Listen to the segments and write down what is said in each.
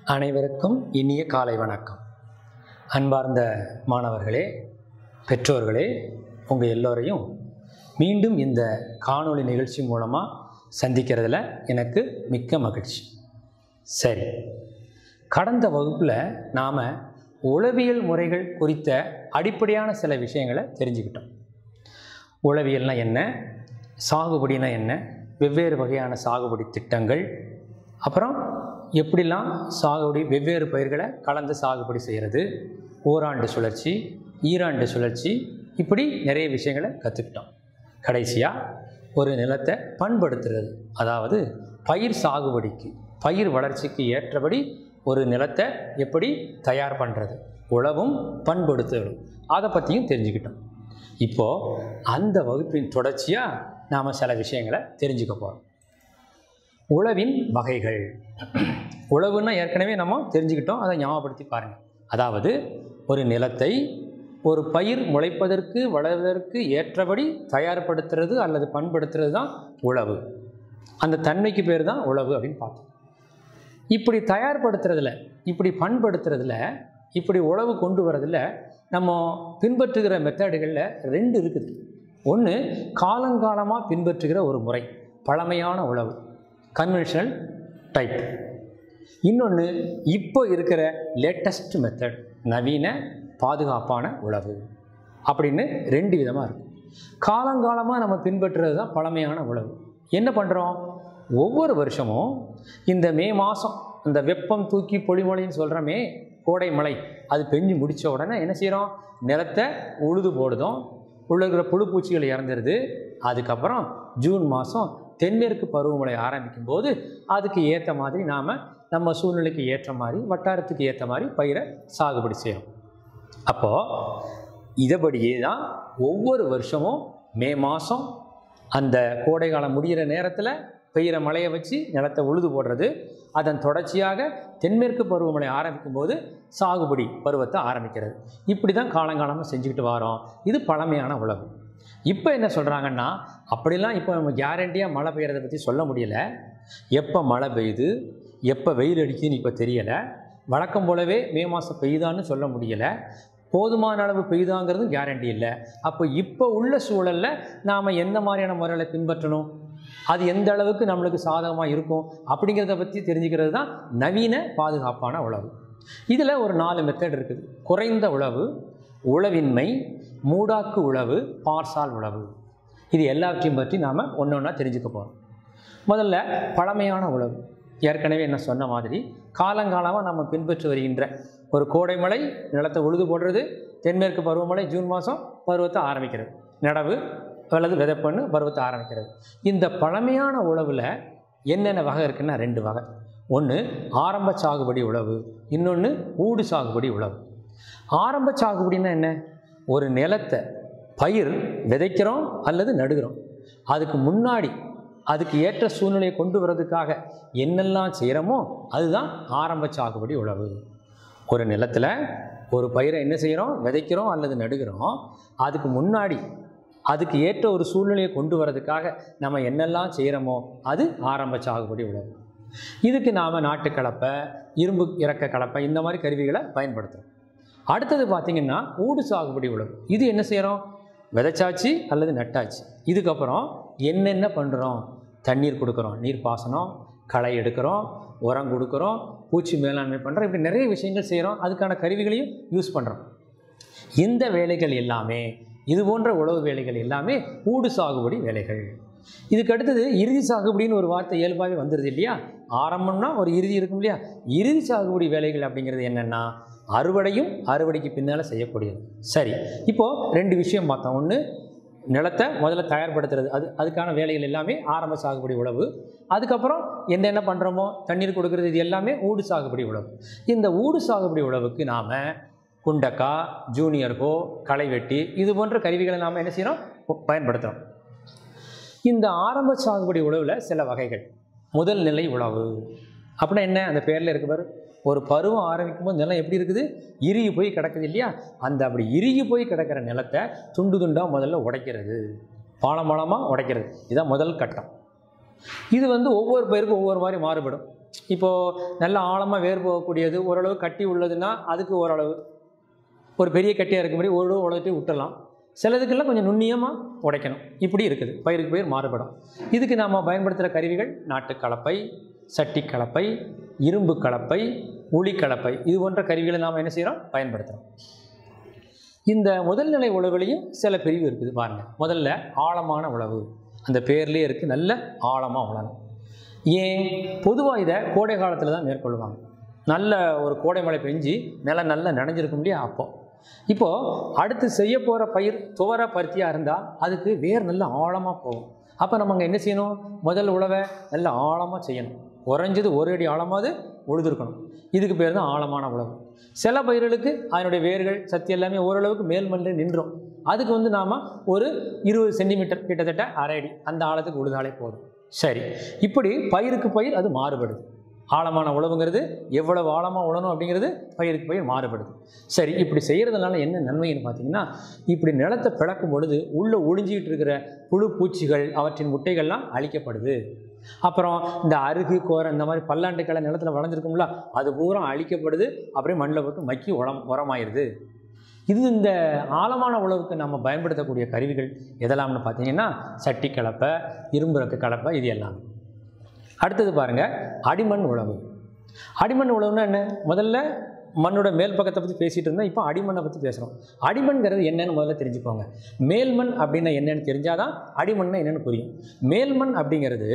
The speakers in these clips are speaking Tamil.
அனைவருக்கும் இனிய காலை வணக்கம் அன்பார்ந்த மாணவர்களே பெற்றோர்களே உங்கள் எல்லோரையும் மீண்டும் இந்த காணொளி நிகழ்ச்சி மூலமாக சந்திக்கிறதுல எனக்கு மிக்க மகிழ்ச்சி சரி கடந்த வகுப்பில் நாம் உளவியல் முறைகள் குறித்த அடிப்படையான சில விஷயங்களை தெரிஞ்சுக்கிட்டோம் உளவியல்னா என்ன சாகுபடினா என்ன வெவ்வேறு வகையான சாகுபடி திட்டங்கள் அப்புறம் எப்படிலாம் சாகுபடி வெவ்வேறு பயிர்களை கலந்து சாகுபடி செய்கிறது ஓராண்டு சுழற்சி ஈராண்டு சுழற்சி இப்படி நிறைய விஷயங்களை கற்றுக்கிட்டோம் கடைசியாக ஒரு நிலத்தை பண்படுத்துறது அதாவது பயிர் சாகுபடிக்கு பயிர் வளர்ச்சிக்கு ஏற்றபடி ஒரு நிலத்தை எப்படி தயார் பண்ணுறது உழவும் பண்படுத்துதலும் அதை பற்றியும் தெரிஞ்சுக்கிட்டோம் இப்போது அந்த வகுப்பின் தொடர்ச்சியாக நாம் சில விஷயங்களை தெரிஞ்சுக்க போகிறோம் உழவின் வகைகள் உழவுன்னா ஏற்கனவே நம்ம தெரிஞ்சுக்கிட்டோம் அதை ஞாபகப்படுத்தி பாருங்கள் அதாவது ஒரு நிலத்தை ஒரு பயிர் முளைப்பதற்கு வளர்வதற்கு ஏற்றபடி தயார்படுத்துறது அல்லது பண்படுத்துறது தான் உழவு அந்த தன்மைக்கு பேர் தான் உழவு அப்படின்னு பார்த்தோம் இப்படி தயார்படுத்துறதுல இப்படி பண்படுத்துறதுல இப்படி உழவு கொண்டு வரதில் நம்ம பின்பற்றுகிற மெத்தடுகளில் ரெண்டு இருக்குது ஒன்று காலங்காலமாக பின்பற்றுகிற ஒரு முறை பழமையான உழவு கன்வென்ஷனல் டைப் இன்னொன்று இப்போ இருக்கிற லேட்டஸ்ட் மெத்தட் நவீன பாதுகாப்பான உழவு அப்படின்னு ரெண்டு விதமாக இருக்குது காலங்காலமாக நம்ம பின்பற்றுறது தான் பழமையான உழவு என்ன பண்ணுறோம் ஒவ்வொரு வருஷமும் இந்த மே மாதம் இந்த வெப்பம் தூக்கி பொழிமழைன்னு சொல்கிறோமே கோடை மழை அது பெஞ்சு முடித்த உடனே என்ன செய்கிறோம் நிலத்தை உழுது போடுதோம் உள்ள இருக்கிற புழு பூச்சிகள் இறந்துருது அதுக்கப்புறம் ஜூன் மாதம் தென்மேற்கு பருவமழை ஆரம்பிக்கும் போது அதுக்கு ஏற்ற மாதிரி நாம் நம்ம சூழ்நிலைக்கு ஏற்ற மாதிரி வட்டாரத்துக்கு ஏற்ற மாதிரி பயிரை சாகுபடி செய்கிறோம் அப்போது இதபடியே தான் ஒவ்வொரு வருஷமும் மே மாதம் அந்த கோடை காலம் முடிகிற நேரத்தில் பெய்கிற மழையை வச்சு நிலத்தை உழுது போடுறது அதன் தொடர்ச்சியாக தென்மேற்கு பருவமழை ஆரம்பிக்கும் போது சாகுபடி பருவத்தை ஆரம்பிக்கிறது இப்படி தான் காலங்காலமாக செஞ்சுக்கிட்டு வரோம் இது பழமையான உழவு இப்போ என்ன சொல்கிறாங்கன்னா அப்படிலாம் இப்போ நம்ம கேரண்டியாக மழை பெய்யறதை பற்றி சொல்ல முடியல எப்போ மழை பெய்யுது எப்போ வெயில் அடிக்குதுன்னு இப்போ தெரியலை வழக்கம் போலவே மே மாதம் பெய்யுதான்னு சொல்ல முடியலை போதுமான அளவு பெய்யுதாங்கிறதும் கேரண்டி இல்லை அப்போ இப்போ உள்ள சூழலில் நாம் எந்த மாதிரியான முறைகளை பின்பற்றணும் அது எந்த அளவுக்கு நம்மளுக்கு சாதகமாக இருக்கும் அப்படிங்கிறத பற்றி தெரிஞ்சுக்கிறது தான் நவீன பாதுகாப்பான உழவு இதில் ஒரு நாலு மெத்தட் இருக்குது குறைந்த உழவு உழவின்மை மூடாக்கு உழவு பார்சால் உழவு இது எல்லாவற்றையும் பற்றி நாம் ஒன்று ஒன்றா தெரிஞ்சுக்க போகிறோம் முதல்ல பழமையான உழவு ஏற்கனவே என்ன சொன்ன மாதிரி காலங்காலமாக நம்ம பின்பற்றி வருகின்ற ஒரு கோடை மழை நிலத்தை உழுது போடுறது தென்மேற்கு பருவமழை ஜூன் மாதம் பருவத்தை ஆரம்பிக்கிறது நடவு அல்லது விதைப்பண்ணு பருவத்தை ஆரம்பிக்கிறது இந்த பழமையான உழவில் என்னென்ன வகை இருக்குன்னா ரெண்டு வகை ஒன்று ஆரம்ப சாகுபடி உழவு இன்னொன்று ஊடு சாகுபடி உழவு ஆரம்ப சாகுபடின்னா என்ன ஒரு நிலத்தை பயிர் விதைக்கிறோம் அல்லது நடுகிறோம் அதுக்கு முன்னாடி அதுக்கு ஏற்ற சூழ்நிலையை கொண்டு வர்றதுக்காக என்னெல்லாம் செய்கிறோமோ அதுதான் ஆரம்ப சாகுபடி உழவு ஒரு நிலத்தில் ஒரு பயிரை என்ன செய்கிறோம் விதைக்கிறோம் அல்லது நடுகிறோம் அதுக்கு முன்னாடி அதுக்கு ஏற்ற ஒரு சூழ்நிலையை கொண்டு வரதுக்காக நம்ம என்னெல்லாம் செய்கிறோமோ அது ஆரம்ப சாகுபடி உழவு இதுக்கு நாம் நாட்டு கலப்பை இரும்பு இறக்க கலப்பை இந்த மாதிரி கருவிகளை பயன்படுத்துகிறோம் அடுத்தது பார்த்திங்கன்னா ஊடு சாகுபடி உழவு இது என்ன செய்கிறோம் விதைச்சாச்சு அல்லது நட்டாச்சு இதுக்கப்புறம் என்னென்ன பண்ணுறோம் தண்ணீர் கொடுக்குறோம் நீர் பாசனம் களை எடுக்கிறோம் உரம் கொடுக்குறோம் பூச்சி மேலாண்மை பண்ணுறோம் இப்படி நிறைய விஷயங்கள் செய்கிறோம் அதுக்கான கருவிகளையும் யூஸ் பண்ணுறோம் இந்த வேலைகள் எல்லாமே இது போன்ற உழவு வேலைகள் எல்லாமே ஊடு சாகுபடி வேலைகள் இதுக்கு அடுத்தது இறுதி சாகுபடின்னு ஒரு வார்த்தை இயல்பாகவே வந்துடுது இல்லையா ஆரம்பம்னா ஒரு இறுதி இருக்கும் இல்லையா இறுதி சாகுபடி வேலைகள் அப்படிங்கிறது என்னென்னா அறுவடையும் அறுவடைக்கு பின்னால் செய்யக்கூடியது சரி இப்போது ரெண்டு விஷயம் பார்த்தோம் ஒன்று நிலத்தை முதல்ல தயார்படுத்துறது அது அதுக்கான வேலைகள் எல்லாமே ஆரம்ப சாகுபடி உழவு அதுக்கப்புறம் என்னென்ன பண்ணுறோமோ தண்ணீர் கொடுக்கறது இது எல்லாமே ஊடு சாகுபடி உழவு இந்த ஊடு சாகுபடி உழவுக்கு நாம் குண்டக்கா ஜூனியர்கோ களைவெட்டி இது போன்ற கருவிகளை நாம் என்ன செய்கிறோம் பயன்படுத்துகிறோம் இந்த ஆரம்ப சாகுபடி உழவில் சில வகைகள் முதல் நிலை உழவு அப்படின்னா என்ன அந்த பேரில் இருக்க பாரு ஒரு பருவம் ஆரம்பிக்கும் போது நிலம் எப்படி இருக்குது இறுகி போய் கிடக்குது இல்லையா அந்த அப்படி இறுகி போய் கிடக்கிற நிலத்தை துண்டு துண்டாக முதல்ல உடைக்கிறது பாலம் பாலமாக உடைக்கிறது இதுதான் முதல் கட்டம் இது வந்து ஒவ்வொரு பயிருக்கும் ஒவ்வொரு மாதிரி மாறுபடும் இப்போது நல்ல ஆழமாக வேர் போகக்கூடியது ஓரளவு கட்டி உள்ளதுன்னா அதுக்கு ஓரளவு ஒரு பெரிய கட்டியாக இருக்க மாதிரி ஓரளவு உழைத்து விட்டுடலாம் சிலதுக்கெல்லாம் கொஞ்சம் நுண்ணியமாக உடைக்கணும் இப்படி இருக்குது பயிருக்கு பயிர் மாறுபடும் இதுக்கு நாம் பயன்படுத்துகிற கருவிகள் நாட்டு கலப்பை சட்டி கலப்பை இரும்பு கலப்பை உளி கலப்பை இது போன்ற கருவிகளை நாம் என்ன செய்கிறோம் பயன்படுத்துகிறோம் இந்த முதல் நிலை உழவுலையும் சில பிரிவு இருக்குது பாருங்கள் முதல்ல ஆழமான உழவு அந்த பேர்லேயே இருக்குது நல்ல ஆழமாக உழணும் ஏன் பொதுவாக இதை கோடை காலத்தில் தான் மேற்கொள்வாங்க நல்ல ஒரு கோடை மழை பெஞ்சு நிலம் நல்லா நனைஞ்சிருக்கும் இல்லையா அப்போ இப்போது அடுத்து செய்ய போகிற பயிர் துவர பருத்தியாக இருந்தால் அதுக்கு வேர் நல்ல ஆழமாக போகும் அப்போ நம்ம அங்கே என்ன செய்யணும் முதல் உழவை நல்ல ஆழமாக செய்யணும் குறைஞ்சது ஒரு அடி ஆழமாவது உழுதுருக்கணும் இதுக்கு பேர் தான் ஆழமான உழவு சில பயிர்களுக்கு அதனுடைய வேர்கள் சத்து எல்லாமே ஓரளவுக்கு மேல் மண்ணில் நின்றோம் அதுக்கு வந்து நாம் ஒரு இருபது சென்டிமீட்டர் கிட்டத்தட்ட அரை அடி அந்த ஆழத்துக்கு உழுதாலே போதும் சரி இப்படி பயிருக்கு பயிர் அது மாறுபடுது ஆழமான உழவுங்கிறது எவ்வளவு ஆழமாக உழணும் அப்படிங்கிறது பயிருக்கு பயிர் மாறுபடுது சரி இப்படி செய்கிறதுனால என்ன நன்மைன்னு பார்த்தீங்கன்னா இப்படி நிலத்தை பிளக்கும் பொழுது உள்ளே ஒளிஞ்சிக்கிட்டு இருக்கிற புழு பூச்சிகள் அவற்றின் முட்டைகள்லாம் அழிக்கப்படுது அப்புறம் இந்த அருகு கோரை இந்த மாதிரி பல்லாண்டுக்களை நிலத்தில் வளைஞ்சிருக்கும்ல அது பூரா அழிக்கப்படுது அப்படியே மண்ணில் போட்டு மக்கி உரம் உரமாயிருது இது இந்த ஆழமான உழவுக்கு நம்ம பயன்படுத்தக்கூடிய கருவிகள் எதெல்லாம்னு பார்த்தீங்கன்னா சட்டி கலப்பை இரும்பு ரக்க கலப்பை இது எல்லாம் அடுத்தது பாருங்கள் அடிமண் உழவு அடிமண் உழவுன்னா என்ன முதல்ல மண்ணோட மேல் பக்கத்தை பற்றி பேசிகிட்டு இருந்தோம் இப்போ அடிமண்ணை பற்றி பேசுகிறோம் அடிமண்ங்கிறது என்னன்னு முதல்ல தெரிஞ்சுக்கோங்க மேல்மண் அப்படின்னா என்னன்னு தெரிஞ்சாதான் அடிமண்ணை என்னென்னு புரியும் மேல்மண் அப்படிங்கிறது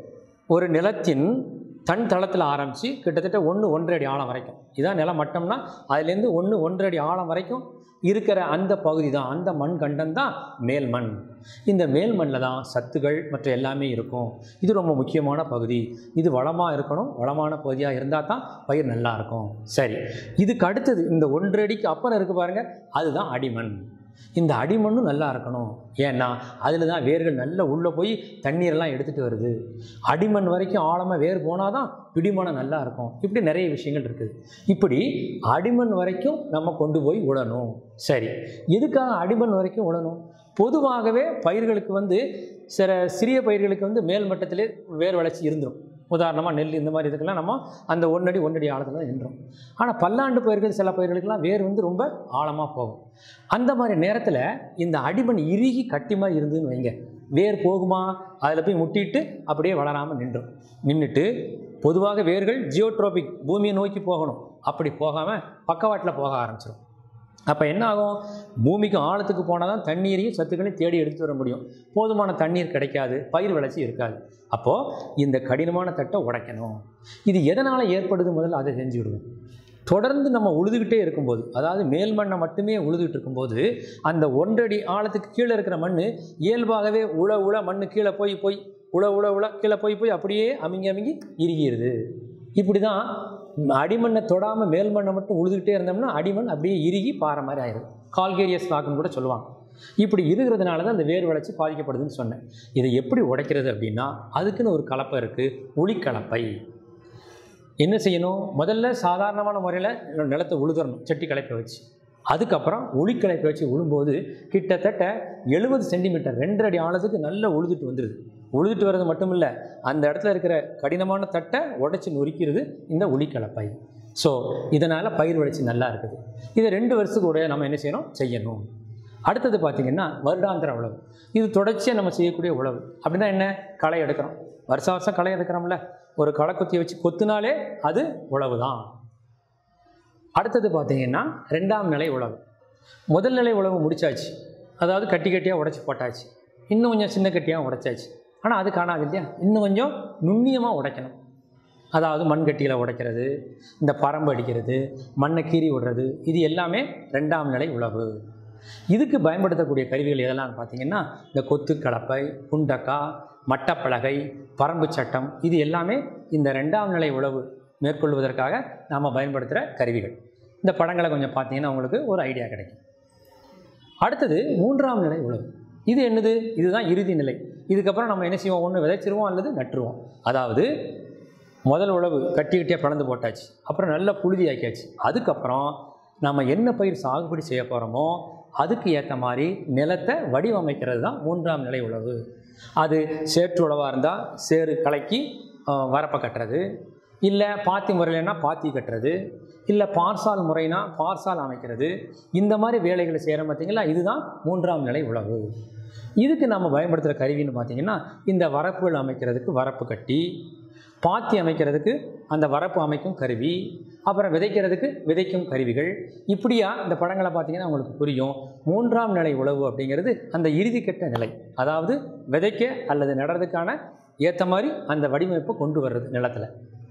ஒரு நிலத்தின் தன் தளத்தில் ஆரம்பித்து கிட்டத்தட்ட ஒன்று ஒன்றரை அடி ஆழம் வரைக்கும் இதான் நிலம் மட்டம்னா அதுலேருந்து ஒன்று ஒன்றரை அடி ஆழம் வரைக்கும் இருக்கிற அந்த பகுதி தான் அந்த மண் கண்டம் தான் மேல் மண் இந்த மேல் மண்ணில் தான் சத்துகள் மற்ற எல்லாமே இருக்கும் இது ரொம்ப முக்கியமான பகுதி இது வளமாக இருக்கணும் வளமான பகுதியாக இருந்தால் தான் பயிர் நல்லா இருக்கும் சரி இதுக்கு அடுத்தது இந்த ஒன்றடிக்கு அப்புறம் இருக்குது பாருங்கள் அதுதான் அடிமண் இந்த அடிமண்ணும் நல்லா இருக்கணும் ஏன்னா அதில் தான் வேர்கள் நல்லா உள்ளே போய் தண்ணீரெல்லாம் எடுத்துகிட்டு வருது அடிமண் வரைக்கும் ஆழமாக வேர் போனால் தான் பிடிமனம் நல்லா இருக்கும் இப்படி நிறைய விஷயங்கள் இருக்குது இப்படி அடிமண் வரைக்கும் நம்ம கொண்டு போய் உழணும் சரி எதுக்காக அடிமண் வரைக்கும் உழணும் பொதுவாகவே பயிர்களுக்கு வந்து சில சிறிய பயிர்களுக்கு வந்து மேல் மட்டத்திலே வேர் வளர்ச்சி இருந்துடும் உதாரணமாக நெல் இந்த மாதிரி இதுக்கெல்லாம் நம்ம அந்த ஒன்றடி ஒன்றடி ஆழத்தில் தான் நின்றோம் ஆனால் பல்லாண்டு பயிர்கள் சில பயிர்களுக்கெல்லாம் வேர் வந்து ரொம்ப ஆழமாக போகும் அந்த மாதிரி நேரத்தில் இந்த அடிமண் இறுகி கட்டி மாதிரி இருந்ததுன்னு வைங்க வேர் போகுமா அதில் போய் முட்டிட்டு அப்படியே வளராமல் நின்றோம் நின்றுட்டு பொதுவாக வேர்கள் ஜியோட்ரோபிக் பூமியை நோக்கி போகணும் அப்படி போகாமல் பக்கவாட்டில் போக ஆரம்பிச்சிடும் அப்போ என்ன ஆகும் பூமிக்கு ஆழத்துக்கு போனால் தான் தண்ணீரையும் சத்துக்களையும் தேடி எடுத்துட்டு வர முடியும் போதுமான தண்ணீர் கிடைக்காது பயிர் விளைச்சி இருக்காது அப்போது இந்த கடினமான தட்டை உடைக்கணும் இது எதனால் ஏற்படுது முதல்ல அதை செஞ்சு விடுவோம் தொடர்ந்து நம்ம உழுதுகிட்டே இருக்கும்போது அதாவது மேல் மண்ணை மட்டுமே உழுதுகிட்டு இருக்கும்போது அந்த ஒன்றடி ஆழத்துக்கு கீழே இருக்கிற மண் இயல்பாகவே உழ உழ மண் கீழே போய் போய் உழ உழ உழ கீழே போய் போய் அப்படியே அமுங்கி அமுங்கி இறுகிடுது இப்படி தான் அடிமண்ணை தொடாமல் மேல் மண்ணை மட்டும் உழுதுகிட்டே இருந்தோம்னா அடிமண் அப்படியே இறுகி பாறை மாதிரி ஆயிடும் கால்கேரியஸ் ராக்குன்னு கூட சொல்லுவாங்க இப்படி இருக்கிறதுனால தான் அந்த வேர் வளர்ச்சி பாதிக்கப்படுதுன்னு சொன்னேன் இதை எப்படி உடைக்கிறது அப்படின்னா அதுக்குன்னு ஒரு கலப்பை இருக்குது உளிக்கலப்பை என்ன செய்யணும் முதல்ல சாதாரணமான முறையில் நிலத்தை உழுதுறணும் செட்டி கலப்பை வச்சு அதுக்கப்புறம் உளிக்கலப்பை வச்சு உழும்போது கிட்டத்தட்ட எழுபது சென்டிமீட்டர் ரெண்டரை அடி ஆழத்துக்கு நல்லா உழுதுட்டு வந்துடுது உழுதுட்டு வர்றது மட்டும் இல்லை அந்த இடத்துல இருக்கிற கடினமான தட்டை உடைச்சி நொறுக்கிறது இந்த உளிக்கலப்பை ஸோ இதனால் பயிர் வளர்ச்சி நல்லா இருக்குது இதை ரெண்டு வருஷத்துக்கு உடைய நம்ம என்ன செய்யணும் செய்யணும் அடுத்தது பார்த்திங்கன்னா வருடாந்திர உழவு இது தொடர்ச்சியாக நம்ம செய்யக்கூடிய உழவு அப்படின்னா என்ன களை எடுக்கிறோம் வருஷ வருஷம் களை எடுக்கிறோம்ல ஒரு களை கொத்தியை வச்சு கொத்துனாலே அது உழவு தான் அடுத்தது பார்த்தீங்கன்னா ரெண்டாம் நிலை உழவு முதல் நிலை உழவு முடிச்சாச்சு அதாவது கட்டி கட்டியாக உடைச்சி போட்டாச்சு இன்னும் கொஞ்சம் சின்ன கட்டியாக உடைச்சாச்சு ஆனால் அது காணாது இல்லையா இன்னும் கொஞ்சம் நுண்ணியமாக உடைக்கணும் அதாவது மண் கட்டியில் உடைக்கிறது இந்த பரம்பு அடிக்கிறது மண்ணை கீறி விடுறது இது எல்லாமே ரெண்டாம் நிலை உழவு இதுக்கு பயன்படுத்தக்கூடிய கருவிகள் எதெல்லாம் பார்த்தீங்கன்னா இந்த கொத்து கலப்பை குண்டக்கா மட்டப்பலகை பரம்பு சட்டம் இது எல்லாமே இந்த ரெண்டாம் நிலை உழவு மேற்கொள்வதற்காக நாம் பயன்படுத்துகிற கருவிகள் இந்த படங்களை கொஞ்சம் பார்த்தீங்கன்னா உங்களுக்கு ஒரு ஐடியா கிடைக்கும் அடுத்தது மூன்றாம் நிலை உழவு இது என்னது இதுதான் இறுதி நிலை இதுக்கப்புறம் நம்ம என்ன செய்வோம் ஒன்று விதைச்சிருவோம் அல்லது நட்டுருவோம் அதாவது முதல் உழவு கட்டி கட்டியாக பிளந்து போட்டாச்சு அப்புறம் நல்லா புழுதி ஆக்கியாச்சு அதுக்கப்புறம் நம்ம என்ன பயிர் சாகுபடி செய்ய போகிறோமோ அதுக்கு ஏற்ற மாதிரி நிலத்தை வடிவமைக்கிறது தான் மூன்றாம் நிலை உழவு அது சேற்று உழவாக இருந்தால் சேறு கலக்கி வரப்பை கட்டுறது இல்லை பாத்தி முறையிலனா பாத்தி கட்டுறது இல்லை பார்சால் முறைனா பார்சால் அமைக்கிறது இந்த மாதிரி வேலைகளை செய்கிறோம் பார்த்தீங்களா இதுதான் மூன்றாம் நிலை உழவு இதுக்கு நம்ம பயன்படுத்துகிற கருவின்னு பார்த்தீங்கன்னா இந்த வரப்புகள் அமைக்கிறதுக்கு வரப்பு கட்டி பாத்தி அமைக்கிறதுக்கு அந்த வரப்பு அமைக்கும் கருவி அப்புறம் விதைக்கிறதுக்கு விதைக்கும் கருவிகள் இப்படியா இந்த படங்களை பார்த்தீங்கன்னா உங்களுக்கு புரியும் மூன்றாம் நிலை உழவு அப்படிங்கிறது அந்த இறுதிக்கட்ட நிலை அதாவது விதைக்க அல்லது நடுறதுக்கான ஏற்ற மாதிரி அந்த வடிவமைப்பை கொண்டு வர்றது நிலத்தில்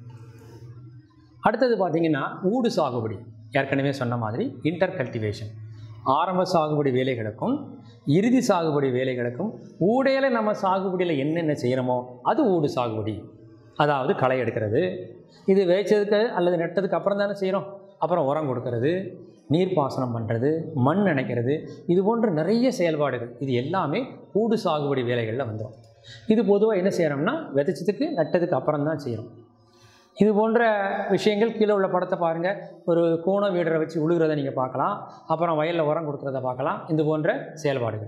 அடுத்தது பார்த்தீங்கன்னா ஊடு சாகுபடி ஏற்கனவே சொன்ன மாதிரி இன்டர் கல்டிவேஷன் ஆரம்ப சாகுபடி வேலைகளுக்கும் இறுதி சாகுபடி வேலைகளுக்கும் ஊடையில நம்ம சாகுபடியில் என்னென்ன செய்கிறோமோ அது ஊடு சாகுபடி அதாவது களை எடுக்கிறது இது வேய்ச்சதுக்கு அல்லது நெட்டதுக்கு அப்புறம் தானே செய்கிறோம் அப்புறம் உரம் கொடுக்கறது நீர்ப்பாசனம் பண்ணுறது மண் நினைக்கிறது இது போன்ற நிறைய செயல்பாடுகள் இது எல்லாமே ஊடு சாகுபடி வேலைகளில் வந்துடும் இது பொதுவாக என்ன செய்கிறோம்னா விதைச்சதுக்கு நட்டதுக்கு அப்புறம் தான் செய்கிறோம் இது போன்ற விஷயங்கள் கீழே உள்ள படத்தை பாருங்கள் ஒரு கோண வீடரை வச்சு உழுகிறத நீங்கள் பார்க்கலாம் அப்புறம் வயலில் உரம் கொடுக்குறத பார்க்கலாம் இது போன்ற செயல்பாடுகள்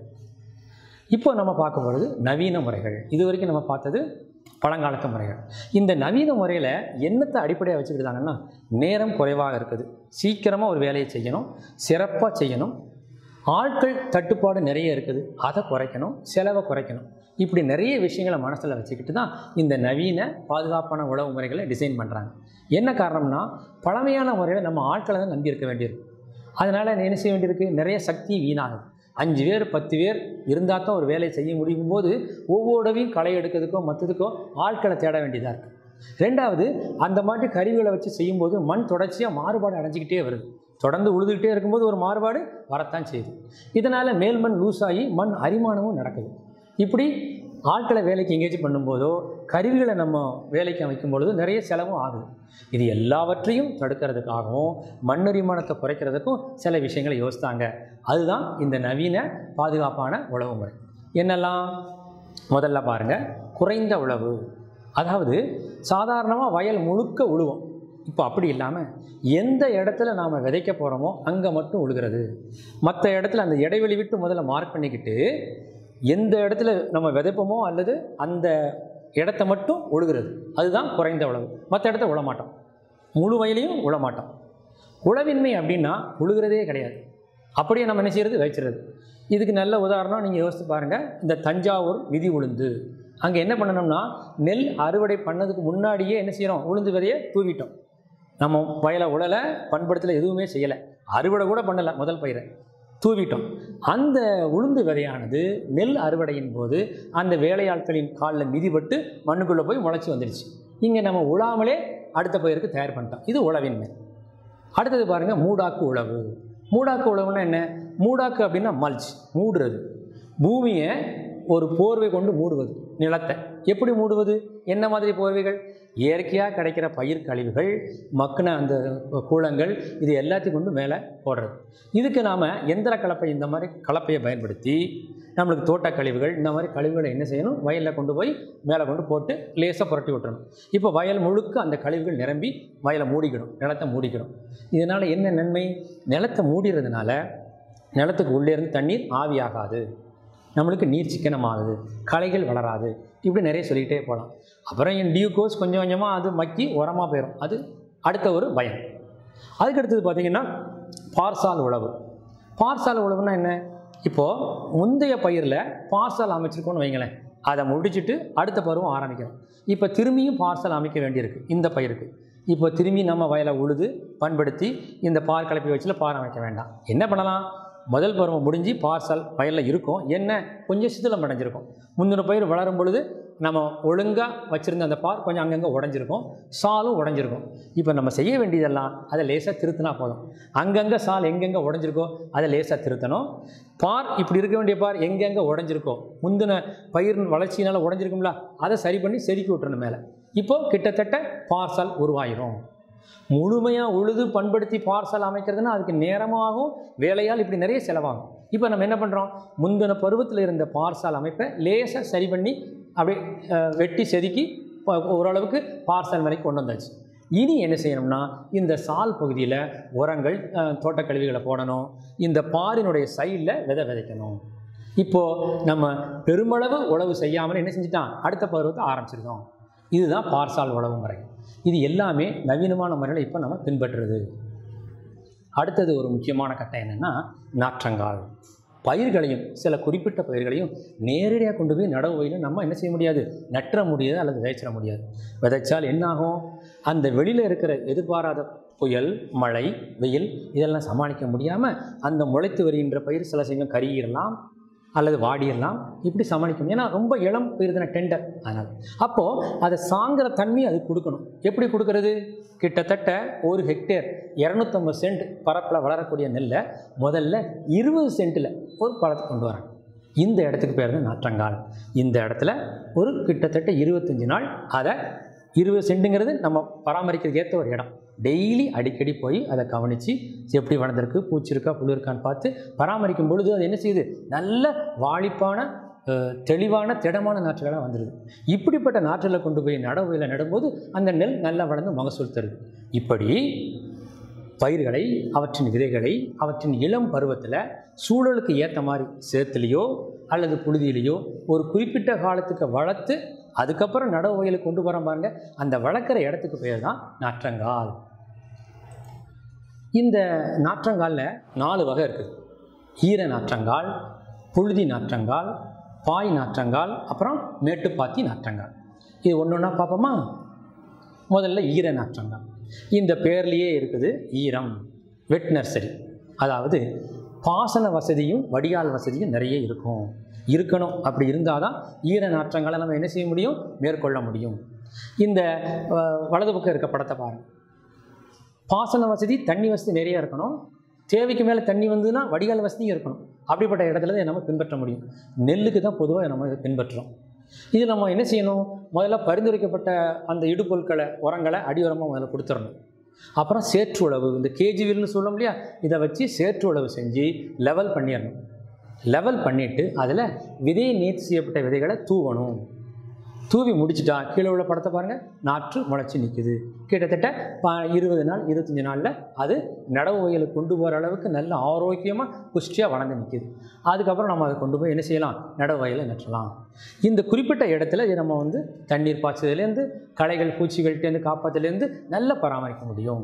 இப்போ நம்ம பார்க்க போகிறது நவீன முறைகள் இது வரைக்கும் நம்ம பார்த்தது பழங்காலத்து முறைகள் இந்த நவீன முறையில் என்னத்தை அடிப்படையாக வச்சுக்கிட்டாங்கன்னா நேரம் குறைவாக இருக்குது சீக்கிரமாக ஒரு வேலையை செய்யணும் சிறப்பாக செய்யணும் ஆட்கள் தட்டுப்பாடு நிறைய இருக்குது அதை குறைக்கணும் செலவை குறைக்கணும் இப்படி நிறைய விஷயங்களை மனசில் வச்சுக்கிட்டு தான் இந்த நவீன பாதுகாப்பான உழவு முறைகளை டிசைன் பண்ணுறாங்க என்ன காரணம்னா பழமையான முறையில் நம்ம ஆட்களை தான் நம்பி இருக்க வேண்டியிருக்கு அதனால் என்ன செய்ய வேண்டியிருக்கு நிறைய சக்தி வீணாகுது அஞ்சு பேர் பத்து பேர் இருந்தால் தான் ஒரு வேலையை செய்ய முடியும் போது ஒவ்வொருடையும் களை எடுக்கிறதுக்கோ மற்றதுக்கோ ஆட்களை தேட வேண்டியதாக இருக்குது ரெண்டாவது அந்த மாதிரி கருவிகளை வச்சு செய்யும்போது மண் தொடர்ச்சியாக மாறுபாடு அடைஞ்சிக்கிட்டே வருது தொடர்ந்து உழுதுகிட்டே இருக்கும்போது ஒரு மாறுபாடு வரத்தான் செய்யுது இதனால் மேல் மண் லூஸ் ஆகி மண் அரிமானமும் நடக்குது இப்படி ஆட்களை வேலைக்கு எங்கேஜ் பண்ணும்போதோ கருவிகளை நம்ம வேலைக்கு அமைக்கும் பொழுது நிறைய செலவும் ஆகுது இது எல்லாவற்றையும் தடுக்கிறதுக்காகவும் மண்ணரிமானத்தை குறைக்கிறதுக்கும் சில விஷயங்களை யோசித்தாங்க அதுதான் இந்த நவீன பாதுகாப்பான உழவு முறை என்னெல்லாம் முதல்ல பாருங்கள் குறைந்த உழவு அதாவது சாதாரணமாக வயல் முழுக்க உழுவோம் இப்போ அப்படி இல்லாமல் எந்த இடத்துல நாம் விதைக்க போகிறோமோ அங்கே மட்டும் உழுகிறது மற்ற இடத்துல அந்த இடைவெளி விட்டு முதல்ல மார்க் பண்ணிக்கிட்டு எந்த இடத்துல நம்ம விதைப்போமோ அல்லது அந்த இடத்த மட்டும் உழுகிறது அதுதான் குறைந்த உழவு மற்ற இடத்த உழ மாட்டோம் முழு வயலையும் உழ மாட்டோம் உழவின்மை அப்படின்னா உழுகிறதே கிடையாது அப்படியே நம்ம என்ன செய்யறது வச்சிடுறது இதுக்கு நல்ல உதாரணம் நீங்கள் யோசித்து பாருங்கள் இந்த தஞ்சாவூர் விதி உளுந்து அங்கே என்ன பண்ணணும்னா நெல் அறுவடை பண்ணதுக்கு முன்னாடியே என்ன செய்கிறோம் உளுந்து விதையை தூவிட்டோம் நம்ம வயலை உழலை பண்படுத்தலை எதுவுமே செய்யலை அறுவடை கூட பண்ணலை முதல் பயிரை தூவிட்டோம் அந்த உளுந்து விதையானது நெல் அறுவடையின் போது அந்த வேலையாட்களின் காலில் மிதிபட்டு மண்ணுக்குள்ளே போய் முளைச்சி வந்துடுச்சு இங்கே நம்ம உழாமலே அடுத்த பயிருக்கு தயார் பண்ணிட்டோம் இது உழவின்மை அடுத்தது பாருங்கள் மூடாக்கு உழவு மூடாக்கு உழவுன்னா என்ன மூடாக்கு அப்படின்னா மல்ச் மூடுறது பூமியை ஒரு போர்வை கொண்டு மூடுவது நிலத்தை எப்படி மூடுவது என்ன மாதிரி போர்வைகள் இயற்கையாக கிடைக்கிற பயிர் கழிவுகள் மக்கின அந்த கூளங்கள் இது எல்லாத்தையும் கொண்டு மேலே போடுறது இதுக்கு நாம் எந்திர கலப்பை இந்த மாதிரி கலப்பையை பயன்படுத்தி நம்மளுக்கு தோட்ட கழிவுகள் இந்த மாதிரி கழிவுகளை என்ன செய்யணும் வயலில் கொண்டு போய் மேலே கொண்டு போட்டு லேசாக புரட்டி விட்டுறணும் இப்போ வயல் முழுக்க அந்த கழிவுகள் நிரம்பி வயலை மூடிக்கணும் நிலத்தை மூடிக்கணும் இதனால் என்ன நன்மை நிலத்தை மூடிறதுனால நிலத்துக்கு உள்ளே இருந்து தண்ணீர் ஆவியாகாது நம்மளுக்கு நீர் சிக்கனமாகுது களைகள் வளராது இப்படி நிறைய சொல்லிக்கிட்டே போகலாம் அப்புறம் என் டியூகோஸ் கொஞ்சம் கொஞ்சமாக அது மக்கி உரமாக போயிடும் அது அடுத்த ஒரு பயம் அதுக்கடுத்தது பார்த்திங்கன்னா பார்சால் உழவு பார்சால் உழவுனா என்ன இப்போது முந்தைய பயிரில் பார்சால் அமைச்சிருக்கோன்னு வைங்களேன் அதை முடிச்சுட்டு அடுத்த பருவம் ஆரம்பிக்கிறோம் இப்போ திரும்பியும் பார்சல் அமைக்க வேண்டியிருக்கு இந்த பயிருக்கு இப்போ திரும்பி நம்ம வயலை உழுது பண்படுத்தி இந்த பார் கலப்பை வச்சுல பார் அமைக்க வேண்டாம் என்ன பண்ணலாம் முதல் பருவம் முடிஞ்சு பார்சல் வயலில் இருக்கும் என்ன கொஞ்சம் சிதிலம் அடைஞ்சிருக்கும் முந்தின பயிர் வளரும் பொழுது நம்ம ஒழுங்காக வச்சுருந்த அந்த பார் கொஞ்சம் அங்கங்கே உடஞ்சிருக்கும் சாலும் உடஞ்சிருக்கும் இப்போ நம்ம செய்ய வேண்டியதெல்லாம் அதை லேசாக திருத்தினா போதும் அங்கங்கே சால் எங்கெங்கே உடஞ்சிருக்கோ அதை லேசாக திருத்தணும் பார் இப்படி இருக்க வேண்டிய பார் எங்கெங்கே உடஞ்சிருக்கோ முந்தின பயிர் வளர்ச்சியினால் உடஞ்சிருக்கும்ல அதை சரி பண்ணி செதுக்கி விட்டுறணும் மேலே இப்போது கிட்டத்தட்ட பார்சல் உருவாயிரும் முழுமையாக உழுது பண்படுத்தி பார்சல் அமைக்கிறதுனா அதுக்கு நேரமாகும் வேலையால் இப்படி நிறைய செலவாகும் இப்போ நம்ம என்ன பண்ணுறோம் முந்தின பருவத்தில் இருந்த பார்சல் அமைப்பை லேசாக சரி பண்ணி அப்படியே அஹ், வெட்டி செதுக்கி ப- ஓரளவுக்கு பார்சல் வரைக்கும் கொண்டு வந்தாச்சு இனி என்ன செய்யணும்னா இந்த சால் பகுதியில் உரங்கள் அஹ், தோட்டக்கழிவுகளை போடணும் இந்த பாரினுடைய சைடில் விதை விதைக்கணும் இப்போது நம்ம பெருமளவு உழவு செய்யாமல் என்ன செஞ்சிட்டான் அடுத்த பருவத்தை ஆரம்பிச்சிருக்கோம் இதுதான் பார்சால் உழவு முறை இது எல்லாமே நவீனமான முறையில் இப்போ நம்ம பின்பற்றுறது அடுத்தது ஒரு முக்கியமான கட்டம் என்னென்னா நாற்றங்கால் பயிர்களையும் சில குறிப்பிட்ட பயிர்களையும் நேரடியாக கொண்டு போய் நடவு வயலில் நம்ம என்ன செய்ய முடியாது நட்டுற முடியாது அல்லது விதைச்சிட முடியாது விதைச்சால் என்னாகும் அந்த வெளியில் இருக்கிற எதிர்பாராத புயல் மழை வெயில் இதெல்லாம் சமாளிக்க முடியாமல் அந்த முளைத்து வருகின்ற பயிர் சில சமயம் கருகிடலாம் அல்லது வாடிடலாம் இப்படி சமாளிக்க முடியும் ஏன்னா ரொம்ப இளம் பயிர் தானே டெண்டர் அதனால் அப்போது அதை சாங்கிற தன்மையை அது கொடுக்கணும் எப்படி கொடுக்கறது கிட்டத்தட்ட ஒரு ஹெக்டேர் இரநூத்தம்பது சென்ட் பரப்பில் வளரக்கூடிய நெல்லை முதல்ல இருபது சென்ட்டில் ஒரு பழத்தை கொண்டு வராங்க இந்த இடத்துக்கு பேர் தான் நாற்றங்கால் இந்த இடத்துல ஒரு கிட்டத்தட்ட இருபத்தஞ்சி நாள் அதை இருபது சென்ட்டுங்கிறது நம்ம பராமரிக்கிறதுக்கு ஏற்ற ஒரு இடம் டெய்லி அடிக்கடி போய் அதை கவனித்து எப்படி வளர்ந்துருக்கு பூச்சி இருக்கா புழு இருக்கான்னு பார்த்து பராமரிக்கும் பொழுது அது என்ன செய்யுது நல்ல வாளிப்பான அஹ், தெளிவான திடமான நாற்றுகளாக வந்துடுது இப்படிப்பட்ட நாற்றில் கொண்டு போய் நடவுயில் நடும்போது அந்த நெல் நல்லா வளர்ந்து மகசூல் தருது இப்படி பயிர்களை அவற்றின் விதைகளை அவற்றின் இளம் பருவத்தில் சூழலுக்கு ஏற்ற மாதிரி சேத்துலேயோ அல்லது புழுதியிலையோ ஒரு குறிப்பிட்ட காலத்துக்கு வளர்த்து அதுக்கப்புறம் நடவு வயலுக்கு கொண்டு வர பாருங்க அந்த வளர்க்குற இடத்துக்கு பேர் தான் நாற்றங்கால் இந்த நாற்றங்காலில் நாலு வகை இருக்குது ஈர நாற்றங்கால் புழுதி நாற்றங்கால் பாய் நாற்றங்கால் அப்புறம் மேட்டுப்பாத்தி நாற்றங்கால் இது ஒன்று ஒன்றா பார்ப்போமா முதல்ல ஈர நாற்றங்கால் இந்த பேர்லேயே இருக்குது ஈரம் வெட் நர்சரி அதாவது பாசன வசதியும் வடிகால் வசதியும் நிறைய இருக்கும் இருக்கணும் அப்படி இருந்தால் தான் ஈர நாற்றங்களை நம்ம என்ன செய்ய முடியும் மேற்கொள்ள முடியும் இந்த அஹ், வலது பக்கம் இருக்க படத்தை பாருங்கள் பாசன வசதி தண்ணி வசதி நிறைய இருக்கணும் தேவைக்கு மேலே தண்ணி வந்ததுன்னா வடிகால் வசதியும் இருக்கணும் அப்படிப்பட்ட இடத்துல தான் நம்ம பின்பற்ற முடியும் நெல்லுக்கு தான் பொதுவாக நம்ம இதை பின்பற்றுறோம் இது நம்ம என்ன செய்யணும் முதல்ல பரிந்துரைக்கப்பட்ட அந்த இடுபொருட்களை உரங்களை அடி உரமாக முதல்ல கொடுத்துடணும் அப்புறம் சேற்று உழவு இந்த கேஜிவில்னு சொல்லும் இல்லையா இதை வச்சு சேற்று உழவு செஞ்சு லெவல் பண்ணிடணும் லெவல் பண்ணிவிட்டு அதில் விதை நீர்த்தி செய்யப்பட்ட விதைகளை தூவணும் தூவி முடிச்சிட்டா கீழே உள்ள படத்தை பாருங்கள் நாற்று முளைச்சி நிற்குது கிட்டத்தட்ட ப இருபது நாள் இருபத்தஞ்சி நாளில் அது நடவு வயலுக்கு கொண்டு போகிற அளவுக்கு நல்ல ஆரோக்கியமாக புஷ்டியாக வளர்ந்து நிற்குது அதுக்கப்புறம் நம்ம அதை கொண்டு போய் என்ன செய்யலாம் நடவு வயலை நட்டலாம் இந்த குறிப்பிட்ட இடத்துல இது நம்ம வந்து தண்ணீர் பாய்ச்சதுலேருந்து களைகள் பூச்சிகள்கிட்டேருந்து காப்பாற்றுலேருந்து நல்லா பராமரிக்க முடியும்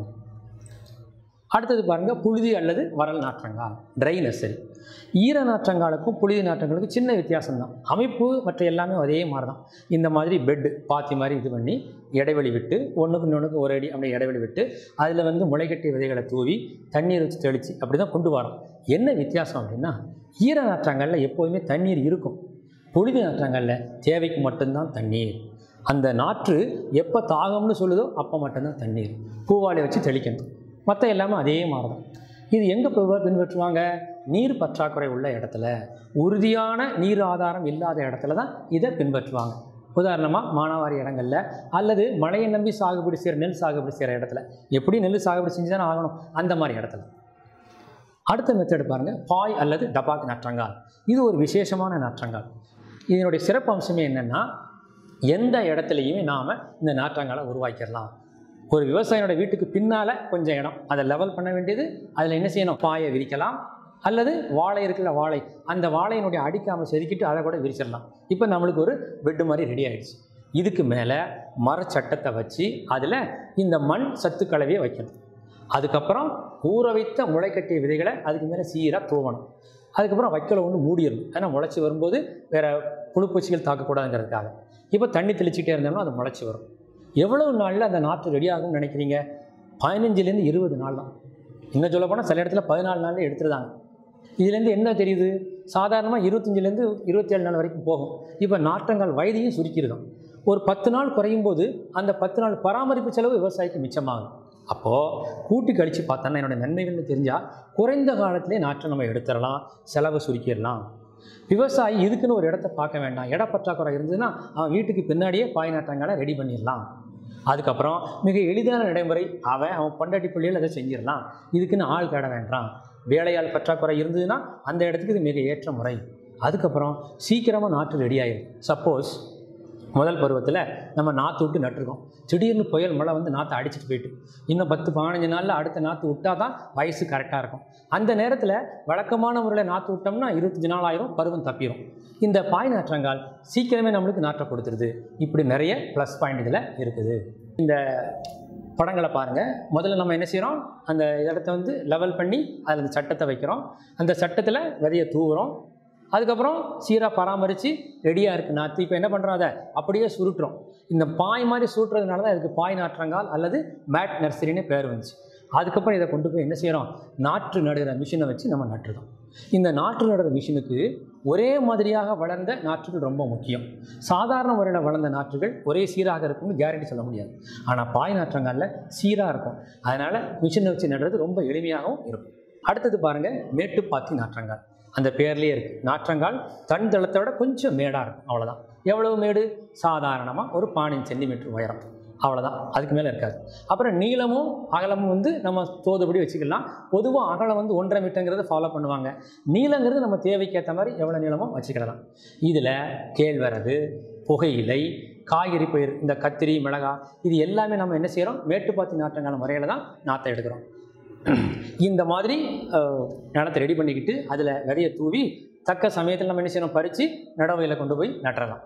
அடுத்தது பாருங்கள் புழுதி அல்லது வரல் நாற்றங்கால் ட்ரை நர்சரி ஈர நாற்றங்காலுக்கும் புழுதி நாற்றங்களுக்கும் சின்ன வித்தியாசம் தான் அமைப்பு மற்ற எல்லாமே அதே மாதிரி தான் இந்த மாதிரி பெட்டு பாத்தி மாதிரி இது பண்ணி இடைவெளி விட்டு ஒன்றுக்கு இன்னொன்றுக்கு ஒரு அடி அப்படியே இடைவெளி விட்டு அதில் வந்து முளைக்கட்டிய விதைகளை தூவி தண்ணீர் வச்சு தெளித்து அப்படி தான் கொண்டு வரோம் என்ன வித்தியாசம் அப்படின்னா ஈர நாற்றங்களில் எப்போதுமே தண்ணீர் இருக்கும் புழுதி நாற்றங்களில் தேவைக்கு மட்டும்தான் தண்ணீர் அந்த நாற்று எப்போ தாகம்னு சொல்லுதோ அப்போ மட்டும்தான் தண்ணீர் பூவாலை வச்சு தெளிக்கணும் மற்ற எல்லாமே அதே மாதிரி தான் இது எங்கே பின்பற்றுவாங்க நீர் பற்றாக்குறை உள்ள இடத்துல உறுதியான நீர் ஆதாரம் இல்லாத இடத்துல தான் இதை பின்பற்றுவாங்க உதாரணமாக மானாவாரி இடங்களில் அல்லது மழையை நம்பி சாகுபடி செய்கிற நெல் சாகுபடி செய்கிற இடத்துல எப்படி நெல் சாகுபடி செஞ்சு தானே ஆகணும் அந்த மாதிரி இடத்துல அடுத்த மெத்தட் பாருங்கள் பாய் அல்லது டபாக் நாற்றங்கால் இது ஒரு விசேஷமான நாற்றங்கால் இதனுடைய சிறப்பு அம்சமே என்னென்னா எந்த இடத்துலையுமே நாம் இந்த நாற்றங்காலை உருவாக்கிடலாம் ஒரு விவசாயியோட வீட்டுக்கு பின்னால் கொஞ்சம் இடம் அதை லெவல் பண்ண வேண்டியது அதில் என்ன செய்யணும் பாயை விரிக்கலாம் அல்லது வாழை இருக்குல்ல வாழை அந்த வாழையினுடைய அடிக்காமல் செதுக்கிட்டு அதை கூட விரிச்சிடலாம் இப்போ நம்மளுக்கு ஒரு பெட்டு மாதிரி ரெடி ஆயிடுச்சு இதுக்கு மேலே மரச்சட்டத்தை வச்சு அதில் இந்த மண் சத்து கலவையை வைக்கணும் அதுக்கப்புறம் ஊற வைத்த முளைக்கட்டிய விதைகளை அதுக்கு மேலே சீராக தூவணும் அதுக்கப்புறம் வைக்கோலை ஒன்று மூடிடணும் ஏன்னா முளைச்சி வரும்போது வேறு புழுப்பூச்சிகள் தாக்கக்கூடாதுங்கிறதுக்காக இப்போ தண்ணி தெளிச்சிட்டே இருந்தோம்னா அது முளைச்சி வரும் எவ்வளவு நாளில் அந்த நாற்று ரெடி ஆகும்னு நினைக்கிறீங்க பதினஞ்சுலேருந்து இருபது நாள் தான் இன்னும் சொல்ல போனால் சில இடத்துல பதினாலு நாளில் எடுத்துருந்தாங்க இதுலேருந்து என்ன தெரியுது சாதாரணமாக இருபத்தஞ்சிலேருந்து இருபத்தேழு நாள் வரைக்கும் போகும் இப்போ நாற்றங்கால் வயதையும் சுருக்கிடுதான் ஒரு பத்து நாள் குறையும் போது அந்த பத்து நாள் பராமரிப்பு செலவு விவசாயிக்கு மிச்சமாகும் அப்போது கூட்டி கழித்து பார்த்தோன்னா என்னோட நன்மைகள்னு தெரிஞ்சால் குறைந்த காலத்திலே நாற்றை நம்ம எடுத்துடலாம் செலவை சுருக்கிடலாம் விவசாயி இதுக்குன்னு ஒரு இடத்த பார்க்க வேண்டாம் இட பற்றாக்குறை இருந்ததுன்னா அவன் வீட்டுக்கு பின்னாடியே பாய் நாற்றங்களை ரெடி பண்ணிடலாம் அதுக்கப்புறம் மிக எளிதான நடைமுறை அவன் அவன் பொண்டாட்டி பிள்ளைகள் அதை செஞ்சிடலாம் இதுக்குன்னு ஆள் தேட வேண்டாம் வேலையாள் பற்றாக்குறை இருந்ததுன்னா அந்த இடத்துக்கு இது மிக ஏற்ற முறை அதுக்கப்புறம் சீக்கிரமாக நாற்று ரெடி ஆயிடும் சப்போஸ் முதல் பருவத்தில் நம்ம நாற்று விட்டு நட்டுருக்கோம் திடீர்னு புயல் மழை வந்து நாற்றை அடிச்சிட்டு போயிட்டு இன்னும் பத்து பதினஞ்சு நாளில் அடுத்த நாற்று விட்டால் தான் வயசு கரெக்டாக இருக்கும் அந்த நேரத்தில் வழக்கமான முறையில் நாற்று விட்டோம்னா இருபத்தஞ்சி நாள் ஆயிரும் பருவம் தப்பிடும் இந்த பாய் நாற்றங்கால் சீக்கிரமே நம்மளுக்கு நாற்றை கொடுத்துருது இப்படி நிறைய ப்ளஸ் பாயிண்ட் இதில் இருக்குது இந்த படங்களை பாருங்கள் முதல்ல நம்ம என்ன செய்கிறோம் அந்த இடத்த வந்து லெவல் பண்ணி அதில் அந்த சட்டத்தை வைக்கிறோம் அந்த சட்டத்தில் விதையை தூவுறோம் அதுக்கப்புறம் சீராக பராமரித்து ரெடியாக இருக்குது நாற்று இப்போ என்ன பண்ணுறோம் அதை அப்படியே சுருட்டுறோம் இந்த பாய் மாதிரி சுருட்டுறதுனால தான் இதுக்கு பாய் நாற்றங்கால் அல்லது மேட் நர்சரின்னு பேர் வந்துச்சு அதுக்கப்புறம் இதை கொண்டு போய் என்ன செய்கிறோம் நாற்று நடுகிற மிஷினை வச்சு நம்ம நட்டுறோம் இந்த நாற்று நடுகிற மிஷினுக்கு ஒரே மாதிரியாக வளர்ந்த நாற்றுகள் ரொம்ப முக்கியம் சாதாரண முறையில் வளர்ந்த நாற்றுகள் ஒரே சீராக இருக்கும்னு கேரண்டி சொல்ல முடியாது ஆனால் பாய் நாற்றங்காலில் சீராக இருக்கும் அதனால் மிஷினை வச்சு நடுறது ரொம்ப எளிமையாகவும் இருக்கும் அடுத்தது பாருங்கள் மேட்டுப்பாத்தி நாற்றங்கால் அந்த பேர்லேயே இருக்குது நாற்றங்கால் தன் தளத்தை விட கொஞ்சம் மேடாக இருக்கும் அவ்வளோதான் எவ்வளவு மேடு சாதாரணமாக ஒரு பானின் சென்டிமீட்டர் உயரம் அவ்வளோதான் அதுக்கு மேலே இருக்காது அப்புறம் நீளமும் அகலமும் வந்து நம்ம தோதுபடி வச்சுக்கலாம் பொதுவாக அகலம் வந்து ஒன்றரை மீட்டருங்கிறத ஃபாலோ பண்ணுவாங்க நீளங்கிறது நம்ம தேவைக்கு ஏற்ற மாதிரி எவ்வளோ நீளமோ வச்சுக்கலாம் இதில் கேழ்வரகு புகையிலை காய்கறி பயிர் இந்த கத்திரி மிளகாய் இது எல்லாமே நம்ம என்ன செய்கிறோம் மேட்டுப்பாத்தி நாற்றங்கால முறையில் தான் நாற்றை எடுக்கிறோம் இந்த மாதிரி அஹ், நிலத்தை ரெடி பண்ணிக்கிட்டு அதில் விதைய தூவி தக்க சமயத்தில் நம்ம என்ன செய்யணும் பறித்து நடவையில் கொண்டு போய் நட்டுறலாம்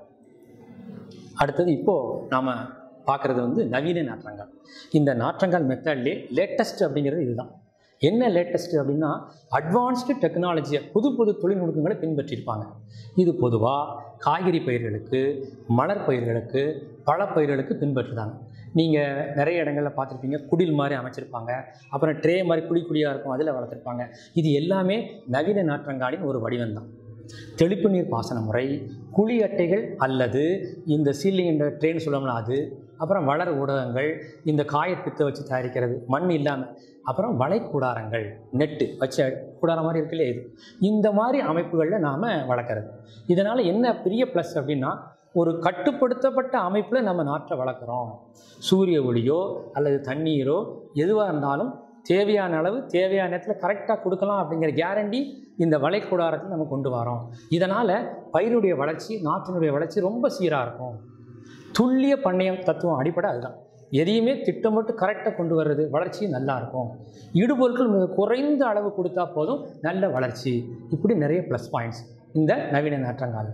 அடுத்தது இப்போது நாம் பார்க்குறது வந்து நவீன நாற்றங்கால் இந்த நாற்றங்கால் மெத்தட்லேயே லேட்டஸ்ட் அப்படிங்கிறது இதுதான் என்ன லேட்டஸ்ட் அப்படின்னா அட்வான்ஸ்டு டெக்னாலஜியை புது புது தொழில்நுட்பங்களை பின்பற்றியிருப்பாங்க இது பொதுவாக காய்கறி பயிர்களுக்கு மலர் பயிர்களுக்கு பழப்பயிர்களுக்கு பின்பற்றுதாங்க நீங்கள் நிறைய இடங்களில் பார்த்துருப்பீங்க குடில் மாதிரி அமைச்சிருப்பாங்க அப்புறம் ட்ரே மாதிரி குழி குழியாக இருக்கும் அதில் வளர்த்துருப்பாங்க இது எல்லாமே நவீன நாற்றங்காலின் ஒரு வடிவம் தான் தெளிப்பு நீர் பாசன முறை குழி அட்டைகள் அல்லது இந்த சீலிங் என்ற ட்ரெயின் சொல்லணும்னா அது அப்புறம் வளர் ஊடகங்கள் இந்த காயப்பித்தை வச்சு தயாரிக்கிறது மண் இல்லாமல் அப்புறம் வலை கூடாரங்கள் நெட்டு வச்ச கூடாரம் மாதிரி இருக்குல்லையே இது இந்த மாதிரி அமைப்புகளில் நாம் வளர்க்குறது இதனால் என்ன பெரிய ப்ளஸ் அப்படின்னா ஒரு கட்டுப்படுத்தப்பட்ட அமைப்பில் நம்ம நாற்றை வளர்க்குறோம் சூரிய ஒளியோ அல்லது தண்ணீரோ எதுவாக இருந்தாலும் தேவையான அளவு தேவையான நேரத்தில் கரெக்டாக கொடுக்கலாம் அப்படிங்கிற கேரண்டி இந்த வளைக்கூடாரத்தில் நம்ம கொண்டு வரோம் இதனால் பயிருடைய வளர்ச்சி நாட்டினுடைய வளர்ச்சி ரொம்ப சீராக இருக்கும் துல்லிய பண்ணையம் தத்துவம் அடிப்படை அதுதான் எதையுமே திட்டமிட்டு கரெக்டாக கொண்டு வர்றது வளர்ச்சி நல்லா இருக்கும் இடுபொருட்கள் மிக குறைந்த அளவு கொடுத்தா போதும் நல்ல வளர்ச்சி இப்படி நிறைய ப்ளஸ் பாயிண்ட்ஸ் இந்த நவீன நாற்றங்கால்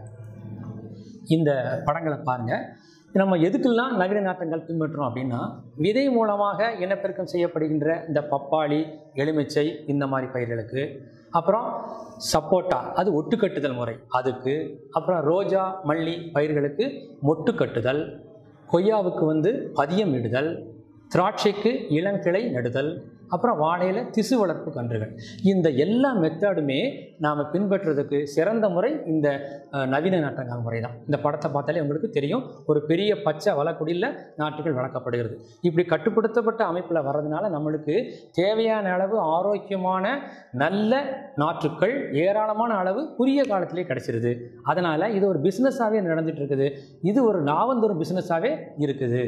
இந்த படங்களை பாருங்கள் நம்ம எதுக்கெல்லாம் நவீன நாட்டங்கள் பின்பற்றுறோம் அப்படின்னா விதை மூலமாக இனப்பெருக்கம் செய்யப்படுகின்ற இந்த பப்பாளி எலுமிச்சை இந்த மாதிரி பயிர்களுக்கு அப்புறம் சப்போட்டா அது ஒட்டுக்கட்டுதல் முறை அதுக்கு அப்புறம் ரோஜா மல்லி பயிர்களுக்கு மொட்டு கட்டுதல் கொய்யாவுக்கு வந்து பதியம் இடுதல் திராட்சைக்கு இளங்கிளை நடுதல் அப்புறம் வாழையில் திசு வளர்ப்பு கன்றுகள் இந்த எல்லா மெத்தடுமே நாம் பின்பற்றுறதுக்கு சிறந்த முறை இந்த அஹ், நவீன நாட்டங்கால் முறை தான் இந்த படத்தை பார்த்தாலே உங்களுக்கு தெரியும் ஒரு பெரிய பச்சை வளக்குடியில் நாட்டுகள் வளர்க்கப்படுகிறது இப்படி கட்டுப்படுத்தப்பட்ட அமைப்பில் வர்றதுனால நம்மளுக்கு தேவையான அளவு ஆரோக்கியமான நல்ல நாற்றுக்கள் ஏராளமான அளவு குறுகிய காலத்திலே கிடைச்சிருது அதனால் இது ஒரு பிஸ்னஸாகவே நடந்துட்டு இருக்குது இது ஒரு லாபம் தரும் பிஸ்னஸாகவே இருக்குது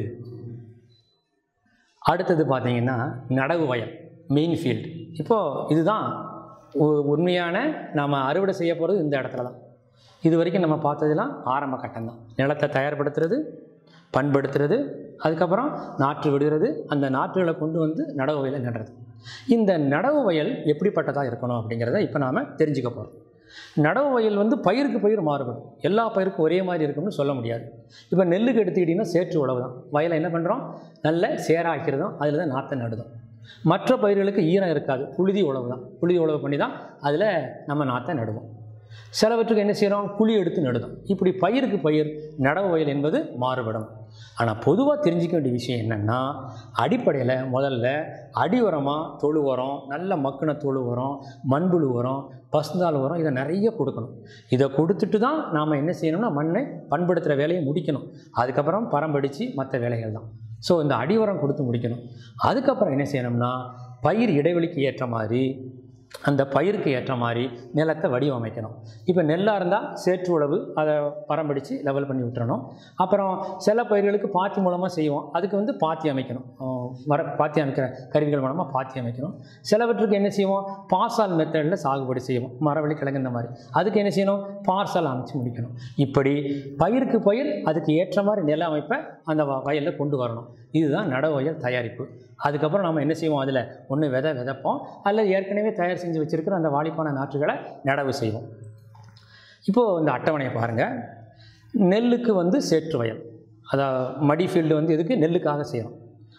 அடுத்தது பார்த்தீங்கன்னா நடவு வயல் மெயின் ஃபீல்டு இப்போது இதுதான் உ- உண்மையான நாம் அறுவடை செய்ய போகிறது இந்த இடத்துல தான் இது வரைக்கும் நம்ம பார்த்ததெல்லாம் ஆரம்ப கட்டம் தான் நிலத்தை தயார்படுத்துறது பண்படுத்துறது அதுக்கப்புறம் நாற்று விடுறது அந்த நாற்றுகளை கொண்டு வந்து நடவு வயலை நடுறது இந்த நடவு வயல் எப்படிப்பட்டதாக இருக்கணும் அப்படிங்கிறத இப்போ நாம் தெரிஞ்சுக்க போகிறோம் நடவு வயல் வந்து பயிருக்கு பயிர் மாறுபடும் எல்லா பயிருக்கும் ஒரே மாதிரி இருக்கும்னு சொல்ல முடியாது இப்போ நெல்லுக்கு எடுத்துக்கிட்டிங்கன்னா சேற்று உழவு தான் வயலை என்ன பண்ணுறோம் நல்ல சேராக்கிறதும் அதில் தான் நாற்றை நடுதோம் மற்ற பயிர்களுக்கு ஈரம் இருக்காது புழுதி உழவு தான் புழுதி உழவு பண்ணி தான் அதில் நம்ம நாற்றை நடுவோம் சிலவற்றுக்கு என்ன செய்கிறோம் குழி எடுத்து நடுதோம் இப்படி பயிருக்கு பயிர் நடவு வயல் என்பது மாறுபடும் ஆனால் பொதுவாக தெரிஞ்சிக்க வேண்டிய விஷயம் என்னென்னா அடிப்படையில் முதல்ல அடி உரமாக தொழு உரம் நல்ல மக்குன தொழு உரம் மண்புழு உரம் பசுந்தாள் உரம் இதை நிறைய கொடுக்கணும் இதை கொடுத்துட்டு தான் நாம் என்ன செய்யணும்னா மண்ணை பண்படுத்துகிற வேலையை முடிக்கணும் அதுக்கப்புறம் பரம்படித்து மற்ற வேலைகள் தான் ஸோ இந்த அடி உரம் கொடுத்து முடிக்கணும் அதுக்கப்புறம் என்ன செய்யணும்னா பயிர் இடைவெளிக்கு ஏற்ற மாதிரி அந்த பயிருக்கு ஏற்ற மாதிரி நிலத்தை வடிவமைக்கணும் இப்போ நெல்லாக இருந்தால் சேற்று உழவு அதை பரம்படித்து லெவல் பண்ணி விட்டுறணும் அப்புறம் சில பயிர்களுக்கு பாத்தி மூலமாக செய்வோம் அதுக்கு வந்து பாத்தி அமைக்கணும் அஹ் வர பாத்தி அமைக்கிற கருவிகள் மூலமாக பாத்தி அமைக்கணும் சிலவற்றுக்கு என்ன செய்வோம் பாசால் மெத்தடில் சாகுபடி செய்வோம் மரவள்ளி கிழங்கு இந்த மாதிரி அதுக்கு என்ன செய்யணும் பார்சல் அமைச்சு முடிக்கணும் இப்படி பயிருக்கு பயிர் அதுக்கு ஏற்ற மாதிரி நில அமைப்பை அந்த வ- வயலில் கொண்டு வரணும் இதுதான் நடவு வயல் தயாரிப்பு அதுக்கப்புறம் நம்ம என்ன செய்வோம் அதில் ஒன்று விதை விதைப்போம் அல்லது ஏற்கனவே தயார் செஞ்சு வச்சுருக்கிற அந்த வாளிப்பான நாற்றுகளை நடவு செய்வோம் இப்போது இந்த அட்டவணையை பாருங்கள் நெல்லுக்கு வந்து சேற்று வயல் அதாவது மடி ஃபீல்டு வந்து இதுக்கு நெல்லுக்காக செய்கிறோம்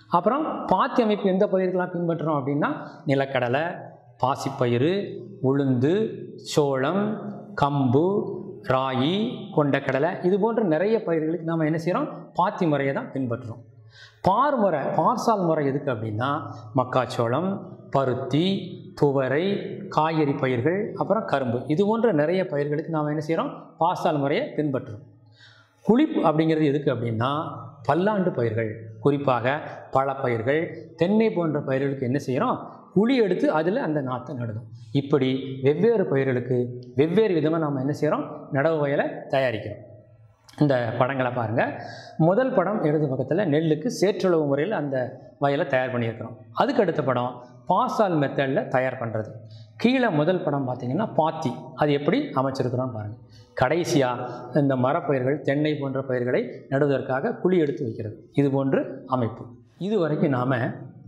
அப்புறம் பாத்தி அமைப்பு எந்த பயிர்களாம் பின்பற்றுறோம் அப்படின்னா நிலக்கடலை பாசிப்பயிறு உளுந்து சோளம் கம்பு ராகி கொண்டக்கடலை இது போன்ற நிறைய பயிர்களுக்கு நாம் என்ன செய்கிறோம் பாத்தி முறையை தான் பின்பற்றுறோம் பார் முறை பார்சால் முறை எதுக்கு அப்படின்னா மக்காச்சோளம் பருத்தி துவரை காய்கறி பயிர்கள் அப்புறம் கரும்பு இது போன்ற நிறைய பயிர்களுக்கு நாம் என்ன செய்கிறோம் பார்சால் முறையை பின்பற்றுறோம் குளிப் அப்படிங்கிறது எதுக்கு அப்படின்னா பல்லாண்டு பயிர்கள் குறிப்பாக பழப்பயிர்கள் தென்னை போன்ற பயிர்களுக்கு என்ன செய்கிறோம் குழி எடுத்து அதில் அந்த நாற்றை நடுதோம் இப்படி வெவ்வேறு பயிர்களுக்கு வெவ்வேறு விதமாக நாம் என்ன செய்கிறோம் நடவு வயலை தயாரிக்கிறோம் இந்த படங்களை பாருங்கள் முதல் படம் இடது பக்கத்தில் நெல்லுக்கு சேற்றுழவு முறையில் அந்த வயலை தயார் பண்ணியிருக்கிறோம் அதுக்கு அடுத்த படம் பாசால் மெத்தடில் தயார் பண்ணுறது கீழே முதல் படம் பார்த்திங்கன்னா பாத்தி அது எப்படி அமைச்சிருக்கிறோம் பாருங்கள் கடைசியாக இந்த மரப்பயிர்கள் தென்னை போன்ற பயிர்களை நடுவதற்காக குழி எடுத்து வைக்கிறது இது போன்று அமைப்பு இது வரைக்கும் நாம்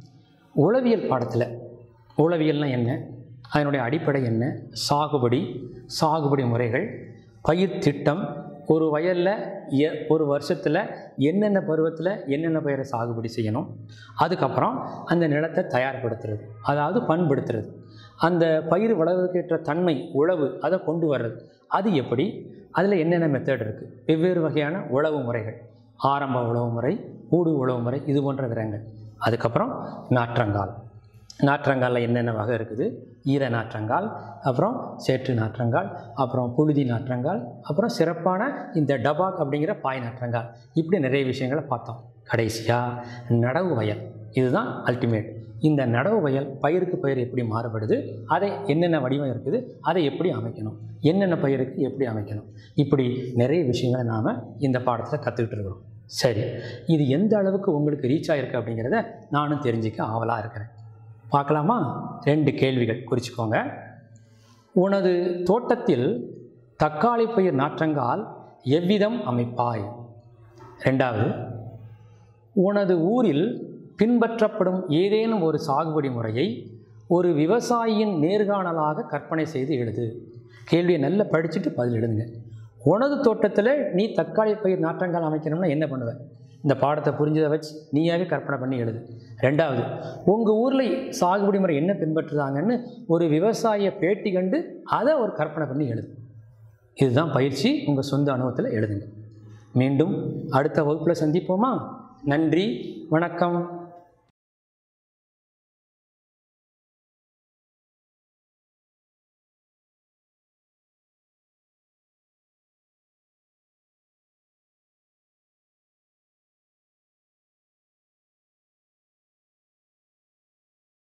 உளவியல் பாடத்தில் உளவியல்னால் என்ன அதனுடைய அடிப்படை என்ன சாகுபடி சாகுபடி முறைகள் பயிர் திட்டம் ஒரு வயலில் எ ஒரு வருஷத்தில் என்னென்ன பருவத்தில் என்னென்ன பயிரை சாகுபடி செய்யணும் அதுக்கப்புறம் அந்த நிலத்தை தயார்படுத்துறது அதாவது பண்படுத்துறது அந்த பயிர் வளர்வதற்கேற்ற தன்மை உழவு அதை கொண்டு வர்றது அது எப்படி அதில் என்னென்ன மெத்தட் இருக்குது வெவ்வேறு வகையான உழவு முறைகள் ஆரம்ப உழவு முறை ஊடு உழவு முறை இது போன்ற விரங்கள் அதுக்கப்புறம் நாற்றங்கால் நாற்றங்காலில் என்னென்ன வகை இருக்குது ஈர நாற்றங்கால் அப்புறம் சேற்று நாற்றங்கால் அப்புறம் புழுதி நாற்றங்கால் அப்புறம் சிறப்பான இந்த டபாக் அப்படிங்கிற பாய் நாற்றங்கால் இப்படி நிறைய விஷயங்களை பார்த்தோம் கடைசியாக நடவு வயல் இதுதான் அல்டிமேட் இந்த நடவு வயல் பயிருக்கு பயிர் எப்படி மாறுபடுது அதை என்னென்ன வடிவம் இருக்குது அதை எப்படி அமைக்கணும் என்னென்ன பயிருக்கு எப்படி அமைக்கணும் இப்படி நிறைய விஷயங்களை நாம் இந்த பாடத்தில் கற்றுக்கிட்டு இருக்கிறோம் சரி இது எந்த அளவுக்கு உங்களுக்கு ரீச் ஆகிருக்கு அப்படிங்கிறத நானும் தெரிஞ்சுக்க ஆவலாக இருக்கிறேன் பார்க்கலாமா ரெண்டு கேள்விகள் குறிச்சிக்கோங்க உனது தோட்டத்தில் தக்காளி பயிர் நாற்றங்கால் எவ்விதம் அமைப்பாய் ரெண்டாவது உனது ஊரில் பின்பற்றப்படும் ஏதேனும் ஒரு சாகுபடி முறையை ஒரு விவசாயியின் நேர்காணலாக கற்பனை செய்து எழுது கேள்வியை நல்லா படிச்சுட்டு பதில் எழுதுங்க உனது தோட்டத்தில் நீ தக்காளி பயிர் நாற்றங்கால் அமைக்கணும்னா என்ன பண்ணுவ இந்த பாடத்தை புரிஞ்சதை வச்சு நீயாவே கற்பனை பண்ணி எழுது ரெண்டாவது உங்கள் ஊரில் சாகுபடி முறை என்ன பின்பற்றுறாங்கன்னு ஒரு விவசாயியை பேட்டி கண்டு அதை ஒரு கற்பனை பண்ணி எழுது இதுதான் பயிற்சி உங்கள் சொந்த அனுபவத்தில் எழுதுங்க மீண்டும் அடுத்த வகுப்பில் சந்திப்போமா நன்றி வணக்கம்